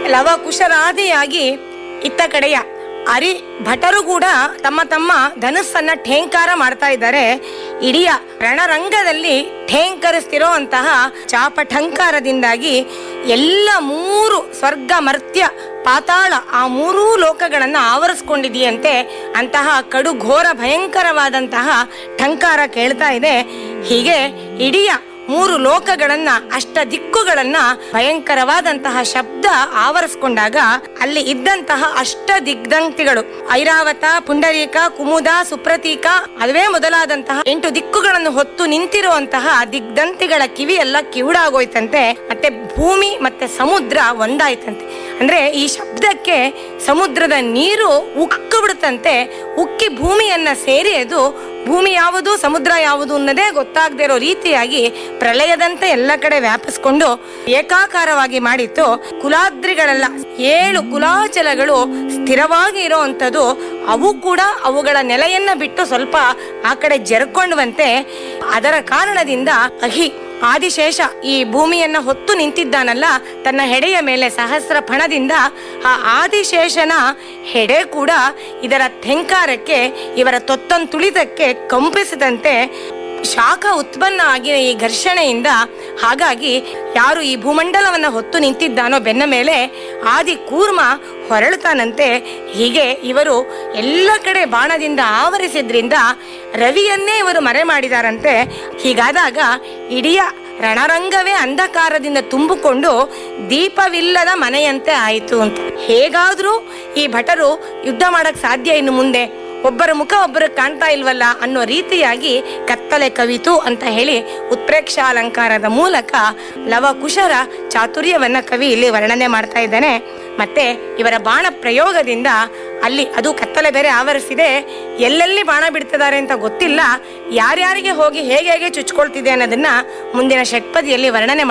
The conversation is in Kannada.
ಲವ ಕುಶರಾದಿಯಾಗಿ ಇತ್ತ ಕಡೆಯ ಅರಿ ಭಟರು ಕೂಡ ತಮ್ಮ ತಮ್ಮ ಧನುಸ್ಸನ್ನ ಠೇಂಕಾರ ಮಾಡ್ತಾ ಇದ್ದಾರೆ ಇಡೀ ರಣರಂಗದಲ್ಲಿ ಠೇಂಕರಿಸ್ತಿರೋ ಅಂತಹ ಚಾಪಠಂಕಾರದಿಂದಾಗಿ ಎಲ್ಲ ಮೂರು ಸ್ವರ್ಗ ಮರ್ತ್ಯ ಪಾತಾಳ ಆ ಮೂರೂ ಲೋಕಗಳನ್ನ ಆವರಿಸ್ಕೊಂಡಿದೆಯಂತೆ ಅಂತಹ ಕಡು ಘೋರ ಭಯಂಕರವಾದಂತಹ ಠಂಕಾರ ಕೇಳ್ತಾ ಇದೆ ಹೀಗೆ ಇಡೀ ಮೂರು ಲೋಕಗಳನ್ನ ಅಷ್ಟ ದಿಕ್ಕುಗಳನ್ನ ಭಯಂಕರವಾದಂತಹ ಶಬ್ದ ಆವರಿಸ್ಕೊಂಡಾಗ ಅಲ್ಲಿ ಇದ್ದಂತಹ ಅಷ್ಟ ದಿಗ್ಧಂತಿಗಳು ಐರಾವತ ಪುಂಡರೀಕ ಕುಮುದ ಸುಪ್ರತೀಕ ಅದುವೇ ಮೊದಲಾದಂತಹ ಎಂಟು ದಿಕ್ಕುಗಳನ್ನು ಹೊತ್ತು ನಿಂತಿರುವಂತಹ ದಿಗ್ಧಂತಿಗಳ ಕಿವಿ ಎಲ್ಲ ಕಿವುಡಾಗೋಯ್ತಂತೆ ಮತ್ತೆ ಭೂಮಿ ಮತ್ತೆ ಸಮುದ್ರ ಒಂದಾಯ್ತಂತೆ ಅಂದ್ರೆ ಈ ಶಬ್ದಕ್ಕೆ ಸಮುದ್ರದ ನೀರು ಉಕ್ಕು ಬಿಡುತ್ತಂತೆ ಉಕ್ಕಿ ಭೂಮಿಯನ್ನ ಸೇರಿ ಅದು ಭೂಮಿ ಯಾವುದು ಸಮುದ್ರ ಯಾವುದು ಅನ್ನೋದೇ ಗೊತ್ತಾಗದೇ ಇರೋ ರೀತಿಯಾಗಿ ಪ್ರಳಯದಂತೆ ಎಲ್ಲ ಕಡೆ ವ್ಯಾಪಿಸ್ಕೊಂಡು ಏಕಾಕಾರವಾಗಿ ಮಾಡಿತ್ತು ಕುಲಾದ್ರಿಗಳೆಲ್ಲ ಏಳು ಕುಲಾಚಲಗಳು ಸ್ಥಿರವಾಗಿ ಇರೋವಂಥದ್ದು ಅವು ಕೂಡ ಅವುಗಳ ನೆಲೆಯನ್ನ ಬಿಟ್ಟು ಸ್ವಲ್ಪ ಆ ಕಡೆ ಜರ್ಕೊಂಡ್ವಂತೆ ಅದರ ಕಾರಣದಿಂದ ಅಹಿ ಆದಿಶೇಷ ಈ ಭೂಮಿಯನ್ನ ಹೊತ್ತು ನಿಂತಿದ್ದಾನಲ್ಲ ತನ್ನ ಹೆಡೆಯ ಮೇಲೆ ಸಹಸ್ರ ಫಣದಿಂದ ಆ ಆದಿಶೇಷನ ಹೆಡೆ ಕೂಡ ಇದರ ಥೆಂಕಾರಕ್ಕೆ ಇವರ ತೊತ್ತನ್ ತುಳಿತಕ್ಕೆ ಕಂಪಿಸಿದಂತೆ ಶಾಖ ಉತ್ಪನ್ನ ಆಗಿನ ಈ ಘರ್ಷಣೆಯಿಂದ ಹಾಗಾಗಿ ಯಾರು ಈ ಭೂಮಂಡಲವನ್ನ ಹೊತ್ತು ನಿಂತಿದ್ದಾನೋ ಬೆನ್ನ ಮೇಲೆ ಆದಿ ಕೂರ್ಮ ಹೊರಳ್ತಾನಂತೆ ಹೀಗೆ ಇವರು ಎಲ್ಲ ಕಡೆ ಬಾಣದಿಂದ ಆವರಿಸಿದ್ರಿಂದ ರವಿಯನ್ನೇ ಇವರು ಮರೆ ಮಾಡಿದಾರಂತೆ ಹೀಗಾದಾಗ ಇಡೀ ರಣರಂಗವೇ ಅಂಧಕಾರದಿಂದ ತುಂಬಿಕೊಂಡು ದೀಪವಿಲ್ಲದ ಮನೆಯಂತೆ ಆಯಿತು ಅಂತ ಹೇಗಾದ್ರೂ ಈ ಭಟರು ಯುದ್ಧ ಮಾಡಕ್ ಸಾಧ್ಯ ಇನ್ನು ಮುಂದೆ ಒಬ್ಬರ ಮುಖ ಒಬ್ಬರು ಕಾಣ್ತಾ ಇಲ್ವಲ್ಲ ಅನ್ನೋ ರೀತಿಯಾಗಿ ಕತ್ತಲೆ ಕವಿತು ಅಂತ ಹೇಳಿ ಉತ್ಪ್ರೇಕ್ಷ ಅಲಂಕಾರದ ಮೂಲಕ ಲವಕುಶರ ಚಾತುರ್ಯವನ್ನ ಕವಿ ಇಲ್ಲಿ ವರ್ಣನೆ ಮಾಡ್ತಾ ಇದ್ದಾನೆ ಮತ್ತೆ ಇವರ ಬಾಣ ಪ್ರಯೋಗದಿಂದ ಅಲ್ಲಿ ಅದು ಕತ್ತಲೆ ಬೇರೆ ಆವರಿಸಿದೆ ಎಲ್ಲೆಲ್ಲಿ ಬಾಣ ಬಿಡ್ತಿದ್ದಾರೆ ಅಂತ ಗೊತ್ತಿಲ್ಲ ಯಾರ್ಯಾರಿಗೆ ಹೋಗಿ ಹೇಗೆ ಹೇಗೆ ಚುಚ್ಕೊಳ್ತಿದೆ ಅನ್ನೋದನ್ನ ಮುಂದಿನ ಷಟ್ಪದಿಯಲ್ಲಿ ವರ್ಣನೆ